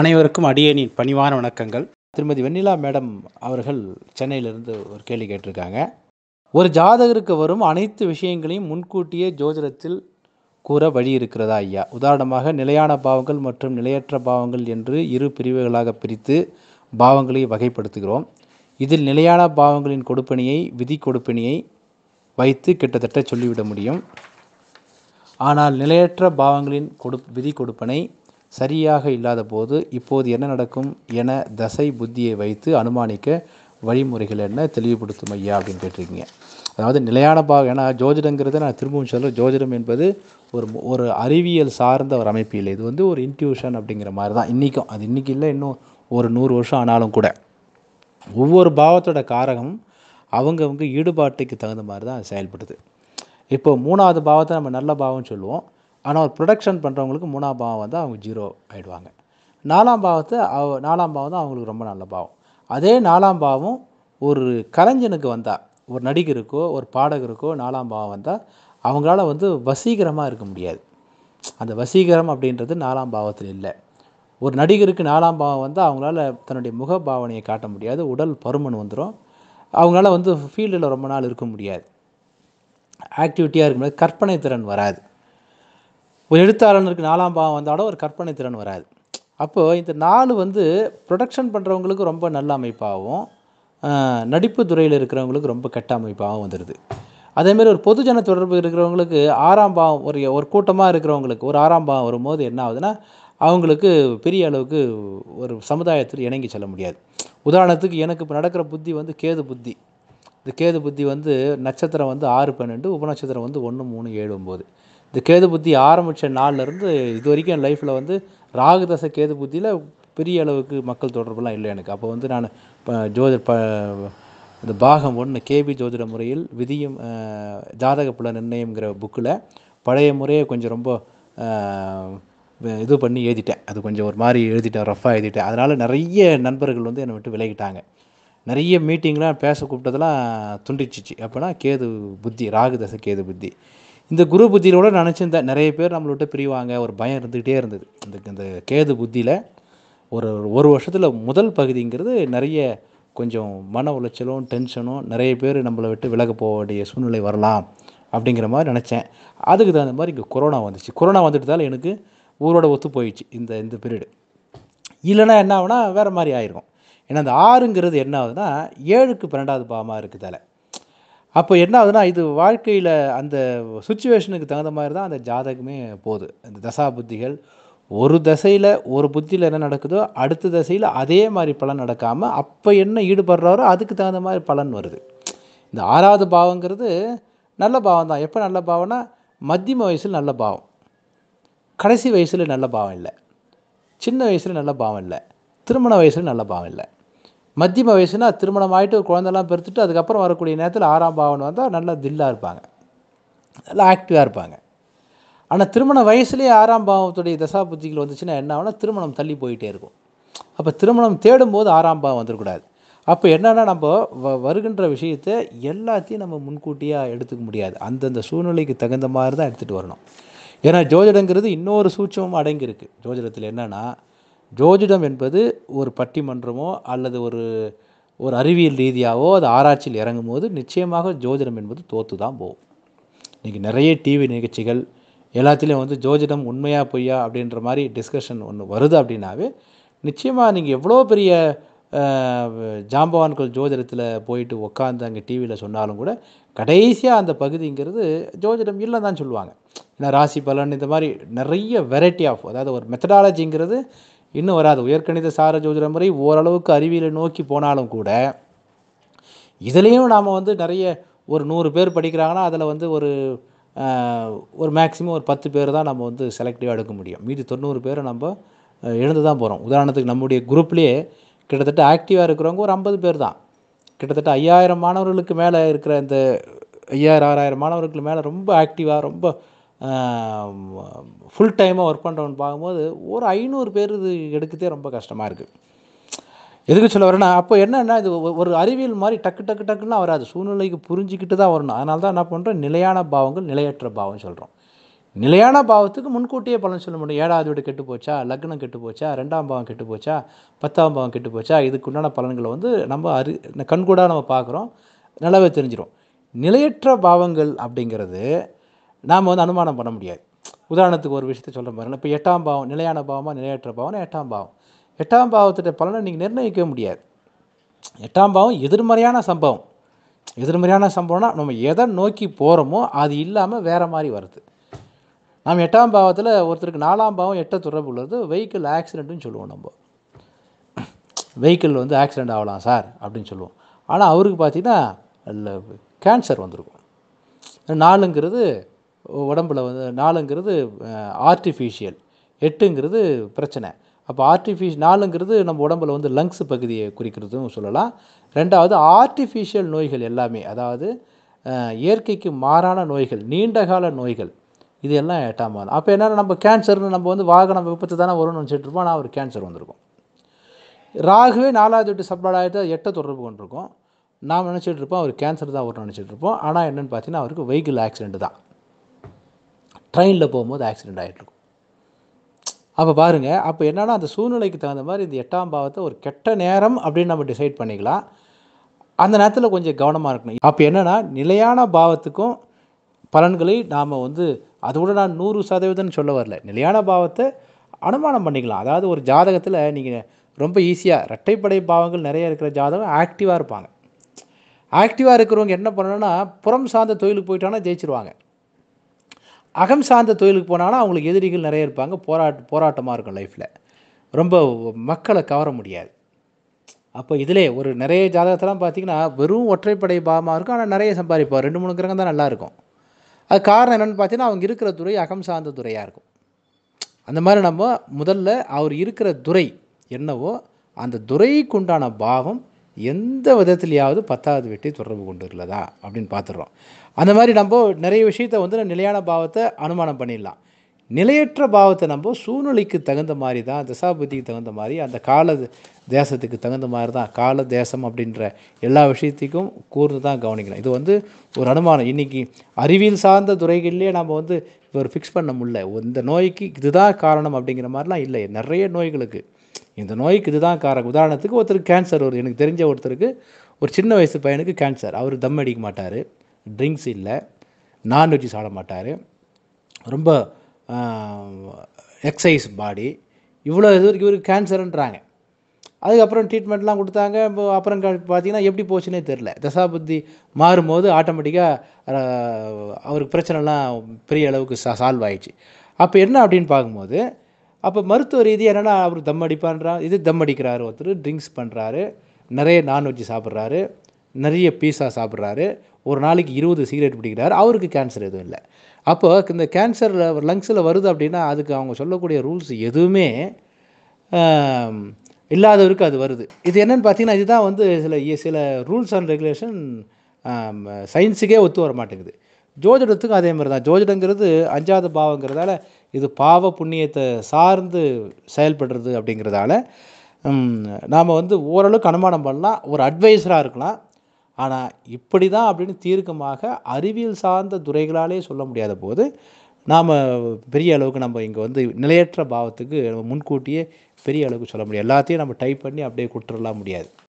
அனைவருக்கும் அடியேனின் பணிவான வணக்கங்கள் திருமதி வெண்ணிலா மேடம் அவர்கள் சென்னையிலிருந்து ஒரு கேள்வி கேட்டிருக்காங்க ஒரு ஜாதகருக்கு வரும் அனைத்து விஷயங்களையும் முன்கூட்டியே ஜோதிடத்தில் கூற வழி இருக்கிறதா ஐயா உதாரணமாக நிலையான பாவங்கள் மற்றும் நிலையற்ற பாவங்கள் என்று இரு பிரிவுகளாக பிரித்து பாவங்களை வகைப்படுத்துகிறோம் இதில் நிலையான பாவங்களின் கொடுப்பனியை விதி கொடுப்பனியை வைத்து கிட்டத்தட்ட சொல்லிவிட முடியும் ஆனால் நிலையற்ற பாவங்களின் கொடு விதி கொடுப்பனை சரியாக இல்லாத போது இப்போது என்ன நடக்கும் என தசை புத்தியை வைத்து அனுமானிக்க வழிமுறைகள் என்ன தெளிவுபடுத்தும் ஐயா அப்படின்னு கேட்டிருக்கீங்க அதாவது நிலையான பாவம் ஏன்னா ஜோதிடங்கிறத நான் திரும்பவும் சொல்கிறேன் ஜோதிடம் என்பது ஒரு மு- ஒரு அறிவியல் சார்ந்த ஒரு அமைப்பு இல்லை இது வந்து ஒரு இன்ட்யூஷன் அப்படிங்கிற மாதிரி தான் இன்றைக்கும் அது இன்றைக்கி இல்லை இன்னும் ஒரு நூறு வருஷம் ஆனாலும் கூட ஒவ்வொரு பாவத்தோட காரகம் அவங்கவங்க ஈடுபாட்டுக்கு தகுந்த மாதிரி தான் அது செயல்படுது இப்போ மூணாவது பாவத்தை நம்ம நல்ல பாவம்னு சொல்லுவோம் ஆனால் ஒரு ப்ரொடக்ஷன் பண்ணுறவங்களுக்கு மூணாம் பாவம் வந்து அவங்க ஜீரோ ஆயிடுவாங்க நாலாம் பாவத்தை அவ நாலாம் பாவம் தான் அவங்களுக்கு ரொம்ப நல்ல பாவம் அதே நாலாம் பாவம் ஒரு கலைஞனுக்கு வந்தால் ஒரு நடிகருக்கோ ஒரு பாடகருக்கோ நாலாம் பாவம் வந்தால் அவங்களால வந்து வசீகரமாக இருக்க முடியாது அந்த வசீகரம் அப்படின்றது நாலாம் பாவத்தில் இல்லை ஒரு நடிகருக்கு நாலாம் பாவம் வந்து அவங்களால தன்னுடைய முக பாவனையை காட்ட முடியாது உடல் பருமன் வந்துடும் அவங்களால வந்து ஃபீல்டில் ரொம்ப நாள் இருக்க முடியாது ஆக்டிவிட்டியாக இருக்க முடியாது கற்பனை திறன் வராது ஒரு எழுத்தாளனுக்கு நாலாம் பாவம் வந்தாலும் ஒரு கற்பனை திறன் வராது அப்போது இந்த நாலு வந்து ப்ரொடக்ஷன் பண்ணுறவங்களுக்கு ரொம்ப நல்ல அமைப்பாகவும் ஆஹ், நடிப்பு துறையில் இருக்கிறவங்களுக்கு ரொம்ப கெட்ட அமைப்பாகவும் வந்துடுது அதேமாரி ஒரு பொதுஜன தொடர்பு இருக்கிறவங்களுக்கு ஆறாம் பாவம் ஒரு ஒரு கூட்டமாக இருக்கிறவங்களுக்கு ஒரு ஆறாம் பாவம் வரும்போது என்ன ஆகுதுன்னா அவங்களுக்கு பெரிய அளவுக்கு ஒரு சமுதாயத்தில் இணங்கி செல்ல முடியாது உதாரணத்துக்கு எனக்கு இப்போ நடக்கிற புத்தி வந்து கேது புத்தி இந்த கேது புத்தி வந்து நட்சத்திரம் வந்து ஆறு பன்னெண்டு உபநட்சத்திரம் வந்து ஒன்று மூணு ஏழு ஒம்பது இந்த கேது புத்தி ஆரம்பித்த நாள்லேருந்து இது வரைக்கும் என் லைஃப்பில் வந்து ராகு தசை கேது புத்தியில் பெரிய அளவுக்கு மக்கள் தொடர்புலாம் இல்லை எனக்கு அப்போ வந்து நான் இப்போ ஜோதி ப இந்த பாகம் ஒன்று கேபி ஜோதிட முறையில் விதியும் அஹ், ஜாதக புல நிர்ணயம்ங்கிற புக்கில் பழைய முறையை கொஞ்சம் ரொம்ப அஹ், வ- இது பண்ணி எழுதிட்டேன் அது கொஞ்சம் ஒரு மாதிரி எழுதிட்டேன் ரஃபாக எழுதிட்டேன் அதனால் நிறைய நண்பர்கள் வந்து என்னை விட்டு விலகிட்டாங்க நிறைய மீட்டிங்லாம் பேச கூப்பிட்டதெல்லாம் துண்டிச்சிச்சு அப்போனா கேது புத்தி ராகு தசை கேது புத்தி இந்த குரு புத்தியிலோட நினச்சிருந்தேன் நிறைய பேர் நம்மளை விட்டு பிரிவாங்க ஒரு பயம் இருந்துக்கிட்டே இருந்தது இந்த இந்த கேது புத்தியில் ஒரு ஒரு வருஷத்தில் முதல் பகுதிங்கிறது நிறைய கொஞ்சம் மன உளைச்சலும் டென்ஷனும் நிறைய பேர் நம்மளை விட்டு விலக போக வேண்டிய சூழ்நிலை வரலாம் அப்படிங்கிற மாதிரி நினச்சேன் அதுக்கு தகுந்த மாதிரி இங்கே கொரோனா வந்துச்சு கொரோனா வந்துட்டதால எனக்கு ஊரோட ஒத்து போயிடுச்சு இந்த இந்த பீரியடு இல்லைன்னா என்ன ஆகுனா வேறு மாதிரி ஆயிருக்கும் ஏன்னா அந்த ஆறுங்கிறது என்ன ஆகுதுன்னா ஏழுக்கு பன்னெண்டாவது பாவமாக இருக்குதால அப்போ என்ன ஆகுதுன்னா இது வாழ்க்கையில் அந்த சுச்சுவேஷனுக்கு தகுந்த மாதிரி தான் அந்த ஜாதகமே போகுது அந்த தசா புத்திகள் ஒரு தசையில் ஒரு புத்தியில் என்ன நடக்குதோ அடுத்த தசையில் அதே மாதிரி பலன் நடக்காமல் அப்போ என்ன ஈடுபடுறாரோ அதுக்கு தகுந்த மாதிரி பலன் வருது இந்த ஆறாவது பாவங்கிறது நல்ல பாவம் தான் எப்போ நல்ல பாவம்னா மத்தியம வயசில் நல்ல பாவம் கடைசி வயசில் நல்ல பாவம் இல்லை சின்ன வயசில் நல்ல பாவம் இல்லை திருமண வயசில் நல்ல பாவம் இல்லை மத்தியம வயசுனா திருமணம் ஆகிட்டு ஒரு குழந்தெல்லாம் பெருத்துட்டு அதுக்கப்புறம் வரக்கூடிய நேரத்தில் ஆறாம் பாவம் வந்தால் நல்லா தில்லாக இருப்பாங்க நல்லா ஆக்டிவாக இருப்பாங்க ஆனால் திருமண வயசுலேயே ஆறாம் பாவத்துடைய தசா புத்திகள் வந்துச்சுன்னா என்ன ஆகும்னா திருமணம் தள்ளி போயிட்டே இருக்கும் அப்போ திருமணம் தேடும்போது ஆறாம் பாவம் வந்துடக்கூடாது அப்போ என்னன்னா நம்ம வ வருகின்ற விஷயத்தை எல்லாத்தையும் நம்ம முன்கூட்டியாக எடுத்துக்க முடியாது அந்தந்த சூழ்நிலைக்கு தகுந்த மாதிரி தான் எடுத்துகிட்டு வரணும் ஏன்னா ஜோதிடங்கிறது இன்னொரு சூட்சமும் அடங்கியிருக்கு ஜோதிடத்தில் என்னன்னா ஜோதிடம் என்பது ஒரு பட்டிமன்றமோ அல்லது ஒரு ஒரு அறிவியல் ரீதியாகவோ அது ஆராய்ச்சியில் இறங்கும் போது நிச்சயமாக ஜோதிடம் என்பது தோற்று தான் போகும் இன்றைக்கி நிறைய டிவி நிகழ்ச்சிகள் எல்லாத்துலேயும் வந்து ஜோதிடம் உண்மையா பொய்யா அப்படின்ற மாதிரி டிஸ்கஷன் ஒன்று வருது அப்படின்னாவே நிச்சயமாக நீங்கள் எவ்வளோ பெரிய அஹ், ஜாம்பவான்கள் ஜோதிடத்தில் போயிட்டு உட்காந்து அங்கே டிவியில் சொன்னாலும் கூட கடைசியாக அந்த பகுதிங்கிறது ஜோதிடம் இல்லை தான் சொல்லுவாங்க ஏன்னா ராசி பலன் இந்த மாதிரி நிறைய வெரைட்டி ஆஃப் அதாவது ஒரு மெத்தடாலஜிங்கிறது இன்னும் வராது உயர்கணித சார ஜோதிட முறை ஓரளவுக்கு அறிவியலை நோக்கி போனாலும் கூட இதுலேயும் நாம் வந்து நிறைய ஒரு நூறு பேர் படிக்கிறாங்கன்னா அதில் வந்து ஒரு ஆஹ், ஒரு மேக்ஸிமம் ஒரு பத்து பேர் தான் நம்ம வந்து செலக்டிவாக எடுக்க முடியும் மீதி தொண்ணூறு பேரை நம்ம அஹ், எழுந்து தான் போகிறோம் உதாரணத்துக்கு நம்முடைய குரூப்லேயே கிட்டத்தட்ட ஆக்டிவாக இருக்கிறவங்க ஒரு ஐம்பது பேர் தான் கிட்டத்தட்ட ஐயாயிரம் மாணவர்களுக்கு மேலே இருக்கிற இந்த ஐயாயிரம் ஆறாயிரம் மாணவர்களுக்கு மேலே ரொம்ப ஆக்டிவாக ரொம்ப ஃபுல் டைமாக ஒர்க் பண்ணுறவன் பார்க்கும்போது ஒரு ஐநூறு பேர் இது எடுக்கதே ரொம்ப கஷ்டமாக இருக்குது எதுக்கு சொல்ல வரேன்னா அப்போ என்னன்னா இது ஒ- ஒரு அறிவியல் மாதிரி டக்கு டக்கு டக்குலாம் வராது சூழ்நிலைக்கு புரிஞ்சுக்கிட்டு தான் வரணும் அதனால தான் என்ன பண்ணுறோம் நிலையான பாவங்கள் நிலையற்ற பாவம் சொல்கிறோம் நிலையான பாவத்துக்கு முன்கூட்டியே பலன் சொல்ல முடியும் ஏழாவது வீடு கெட்டு போச்சா லக்னம் கெட்டு போச்சா ரெண்டாம் பாவம் கெட்டு போச்சா பத்தாம் பாவம் கெட்டு போச்சா இதுக்கு உண்டான பலன்களை வந்து நம்ம அறி கண்கூடாக நம்ம பார்க்குறோம் நல்லாவே தெரிஞ்சிடும் நிலையற்ற பாவங்கள் அப்படிங்கிறது நாம் வந்து அனுமானம் பண்ண முடியாது உதாரணத்துக்கு ஒரு விஷயத்தை சொல்கிற பாருங்க இப்போ எட்டாம் பாவம் நிலையான பாவமா நிலையற்ற பாவம்னா எட்டாம் பாவம் எட்டாம் பாவத்துடைய பலனை நீங்கள் நிர்ணயிக்க முடியாது எட்டாம் பாவம் எதிர்மறையான சம்பவம் எதிர்மறையான சம்பவம்னா நம்ம எதை நோக்கி போகிறோமோ அது இல்லாமல் வேறு மாதிரி வருது நாம் எட்டாம் பாவத்தில் ஒருத்தருக்கு நாலாம் பாவம் எட்ட தொடர்பு உள்ளது வெஹிக்கிள் ஆக்சிடென்ட்னு சொல்லுவோம் நம்ம வெஹிக்கிள் வந்து ஆக்சிடெண்ட் ஆகலாம் சார் அப்படின்னு சொல்லுவோம் ஆனால் அவருக்கு பார்த்தீங்கன்னா இல்லை கேன்சர் வந்திருக்கும் நாலுங்கிறது உடம்புல வந்து நாலுங்கிறது ஆர்டிஃபிஷியல் எட்டுங்கிறது பிரச்சனை அப்போ ஆர்டிஃபிஷ் நாலுங்கிறது நம்ம உடம்புல வந்து லங்ஸ் பகுதியை குறிக்கிறதும் சொல்லலாம் ரெண்டாவது ஆர்டிஃபிஷியல் நோய்கள் எல்லாமே அதாவது அஹ், இயற்கைக்கு மாறான நோய்கள் நீண்டகால நோய்கள் இது எல்லாம் எட்டாம் பாவம் அப்போ என்னன்னா நம்ம கேன்சர்னு நம்ம வந்து வாகன விபத்து தானே வரும்னு நினச்சிட்டு இருப்போம் ஆனால் அவர் கேன்சர் வந்திருக்கும் ராகுவே நாலாவது எட்டு சப்ளாயிரத்தை எட்டை தொடர்பு கொண்டிருக்கோம் நாம் நினச்சிட்டு இருப்போம் அவர் கேன்சர் தான் வரும்னு நினச்சிட்டு இருப்போம் ஆனால் என்னென்னு பார்த்தீங்கன்னா அவருக்கு வெஹிக்கிள் ஆக்சிடென்ட் தான் ட்ரெயினில் போகும்போது ஆக்சிடென்ட் ஆகிட்டு இருக்கும் அப்போ பாருங்கள் அப்போ என்னன்னா அந்த சூழ்நிலைக்கு தகுந்த மாதிரி இந்த எட்டாம் பாவத்தை ஒரு கெட்ட நேரம் அப்படின்னு நம்ம டிசைட் பண்ணிக்கலாம் அந்த நேரத்தில் கொஞ்சம் கவனமாக இருக்கணும் அப்போ என்னென்னா நிலையான பாவத்துக்கும் பலன்களை நாம் வந்து அதோட நான் நூறு சதவீதம்னு சொல்ல வரல நிலையான பாவத்தை அனுமானம் பண்ணிக்கலாம் அதாவது ஒரு ஜாதகத்தில் நீங்கள் ரொம்ப ஈஸியாக இரட்டைப்படை பாவங்கள் நிறைய இருக்கிற ஜாதகம் ஆக்டிவாக இருப்பாங்க ஆக்டிவாக இருக்கிறவங்க என்ன பண்ணணும்னா புறம் சார்ந்த தொழிலுக்கு போயிட்டாங்கன்னா ஜெயிச்சிருவாங்க அகம் சார்ந்த தொழிலுக்கு போனாங்கன்னா அவங்களுக்கு எதிரிகள் நிறைய இருப்பாங்க போராட்ட போராட்டமாக இருக்கும் லைஃப்பில் ரொம்ப மக்களை கவர முடியாது அப்போ இதிலே ஒரு நிறைய ஜாதகத்தெல்லாம் பார்த்தீங்கன்னா வெறும் ஒற்றைப்படை பாவமாக இருக்கும் ஆனால் நிறைய சம்பாதிப்பார் ரெண்டு மூணு கிரகம் தான் நல்லா இருக்கும் அது காரணம் என்னென்னு பார்த்தீங்கன்னா அவங்க இருக்கிற துறை அகம் சார்ந்த துறையாக இருக்கும் அந்த மாதிரி நம்ம முதல்ல அவர் இருக்கிற துறை என்னவோ அந்த துறைக்கு உண்டான பாவம் எந்த விதத்துலையாவது பத்தாவது வெட்டி தொடர்பு கொண்டு உள்ளதா அப்படின்னு பார்த்துடுறோம் அந்த மாதிரி நம்ம நிறைய விஷயத்தை வந்து நிலையான பாவத்தை அனுமானம் பண்ணிடலாம் நிலையற்ற பாவத்தை நம்ம சூழ்நிலைக்கு தகுந்த மாதிரி தான் தசாபுத்திக்கு தகுந்த மாதிரி அந்த கால தேசத்துக்கு தகுந்த மாதிரி தான் கால தேசம் அப்படின்ற எல்லா விஷயத்துக்கும் கூர்ந்து தான் கவனிக்கணும் இது வந்து ஒரு அனுமானம் இன்றைக்கி அறிவியல் சார்ந்த துறைகள்லேயே நம்ம வந்து ஒரு ஃபிக்ஸ் பண்ண முடியல இந்த நோய்க்கு இதுதான் காரணம் அப்படிங்கிற மாதிரிலாம் இல்லை நிறைய நோய்களுக்கு இந்த நோய்க்கு இதுதான் காரணம் உதாரணத்துக்கு ஒருத்தருக்கு கேன்சர் வருது எனக்கு தெரிஞ்ச ஒருத்தருக்கு ஒரு சின்ன வயசு பையனுக்கு கேன்சர் அவர் தம் அடிக்க மாட்டார் ட்ரிங்க்ஸ் இல்லை நான்வெஜ் சாப்பிட மாட்டார் ரொம்ப எக்ஸசைஸ் பாடி இவ்வளோ இது வரைக்கும் இவருக்கு கேன்சருன்றாங்க அதுக்கப்புறம் ட்ரீட்மெண்ட்லாம் கொடுத்தாங்க இப்போ அப்புறம் க- பார்த்தீங்கன்னா எப்படி போச்சுன்னே தெரில தசாபுத்தி மாறும்போது ஆட்டோமேட்டிக்காக அவருக்கு பிரச்சனைலாம் பெரிய அளவுக்கு சா சால்வ் ஆயிடுச்சு அப்போ என்ன அப்படின்னு பார்க்கும்போது அப்போ மருத்துவ ரீதியாக என்னென்னா அவர் தம் அடிப்பான்றா இது தம் அடிக்கிறாரு ஒருத்தர் ட்ரிங்க்ஸ் பண்ணுறாரு நிறைய நான்வெஜ் சாப்பிட்றாரு நிறைய பீஸா சாப்பிட்றாரு ஒரு நாளைக்கு இருபது சிகரெட் பிடிக்கிறாரு அவருக்கு கேன்சர் எதுவும் இல்லை அப்போ இந்த கேன்சர் லங்ஸில் வருது அப்படின்னா அதுக்கு அவங்க சொல்லக்கூடிய ரூல்ஸ் எதுவுமே ஆம், இல்லாதவருக்கு அது வருது இது என்னன்னு பார்த்தீங்கன்னா இதுதான் வந்து சில சில ரூல்ஸ் அண்ட் ரெகுலேஷன் சயின்ஸுக்கே ஒத்து வர மாட்டேங்குது ஜோதிடத்துக்கும் அதே மாதிரி தான் ஜோதிடங்கிறது அஞ்சாவது பாவங்கிறதால இது பாவ புண்ணியத்தை சார்ந்து செயல்படுறது அப்படிங்கிறதால நாம் வந்து ஓரளவுக்கு அனுமானம் பண்ணலாம் ஒரு அட்வைஸராக இருக்கலாம் ஆனால் இப்படி தான் அப்படின்னு தீர்க்கமாக அறிவியல் சார்ந்த துறைகளாலே சொல்ல முடியாத போது நாம் பெரிய அளவுக்கு நம்ம இங்கே வந்து நிலையற்ற பாவத்துக்கு நம்ம முன்கூட்டியே பெரிய அளவுக்கு சொல்ல முடியாது எல்லாத்தையும் நம்ம டைப் பண்ணி அப்படியே கொடுத்துடலாம் முடியாது